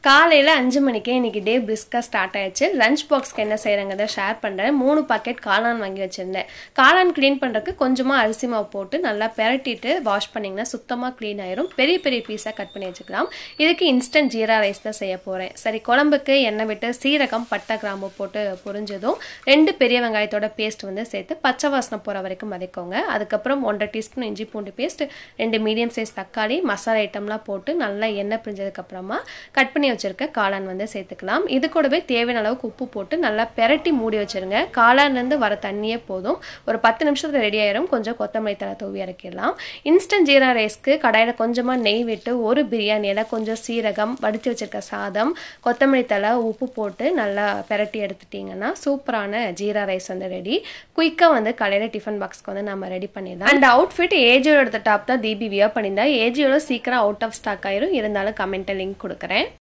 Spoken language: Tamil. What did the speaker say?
காலையில் அஞ்சு மணிக்கே இன்னைக்கு டே பிரிஸ்காக ஸ்டார்ட் ஆயிடுச்சு லஞ்ச் பாக்ஸ்க்கு என்ன செய்கிறாங்கிறத ஷேர் பண்ணுறேன் மூணு பாக்கெட் காளான் வாங்கி வச்சுருந்தேன் காளான் க்ளீன் பண்ணுறதுக்கு கொஞ்சமாக அரிசி மாவு போட்டு நல்லா பெரட்டிட்டு வாஷ் பண்ணிங்கன்னா சுத்தமாக க்ளீன் ஆயிரும் பெரிய பெரிய பீஸாக கட் பண்ணி வச்சுக்கலாம் இதுக்கு இன்ஸ்டன்ட் ஜீரா ரைஸ் தான் செய்ய போகிறேன் சரி குழம்புக்கு எண்ணெய் விட்டு சீரகம் பட்டை கிராம்பு போட்டு பொரிஞ்சதும் ரெண்டு பெரிய வெங்காயத்தோட பேஸ்ட் வந்து சேர்த்து பச்சை வாசனை போகிற வரைக்கும் வதக்கோங்க அதுக்கப்புறம் ஒன்றரை டீஸ்பூன் இஞ்சி பூண்டு பேஸ்ட் ரெண்டு மீடியம் சைஸ் தக்காளி மசாலா ஐட்டம்லாம் போட்டு நல்லா எண்ணெய் பிரிஞ்சதுக்கப்புறமா கட் பண்ணி வச்சிருக்க காளான் வந்து சேர்த்துக்கலாம் இது கூடவே தேவையான அளவுக்கு உப்பு போட்டு நல்லா பெரட்டி மூடி வச்சிருங்க காளான்லேருந்து வர தண்ணியே போதும் ஒரு பத்து நிமிஷத்துல ரெடி ஆயிரும் கொஞ்சம் கொத்தமல்லி தலை தூவி இறக்கிடலாம் இன்ஸ்டன்ட் ஜீரா ரைஸ்க்கு கடாயில் கொஞ்சமாக நெய் விட்டு ஒரு பிரியாணியில் கொஞ்சம் சீரகம் வடித்து வச்சிருக்க சாதம் கொத்தமல்லி தலை உப்பு போட்டு நல்லா பெரட்டி எடுத்துட்டிங்கன்னா சூப்பரான ஜீரா ரைஸ் வந்து ரெடி குயிக்காக வந்து காலையில் டிஃபன் பாக்ஸ்க்கு வந்து நம்ம ரெடி பண்ணிடலாம் அண்ட் அவுட்ஃபிட் ஏஜியோட எடுத்த டாப் தான் தீபி வியர் பண்ணியிருந்தா ஏஜியோட சீக்கிரம் அவுட் ஆஃப் ஸ்டாக் ஆயிரும் இருந்தாலும் கமெண்ட்டில் லிங்க் கொடுக்குறேன்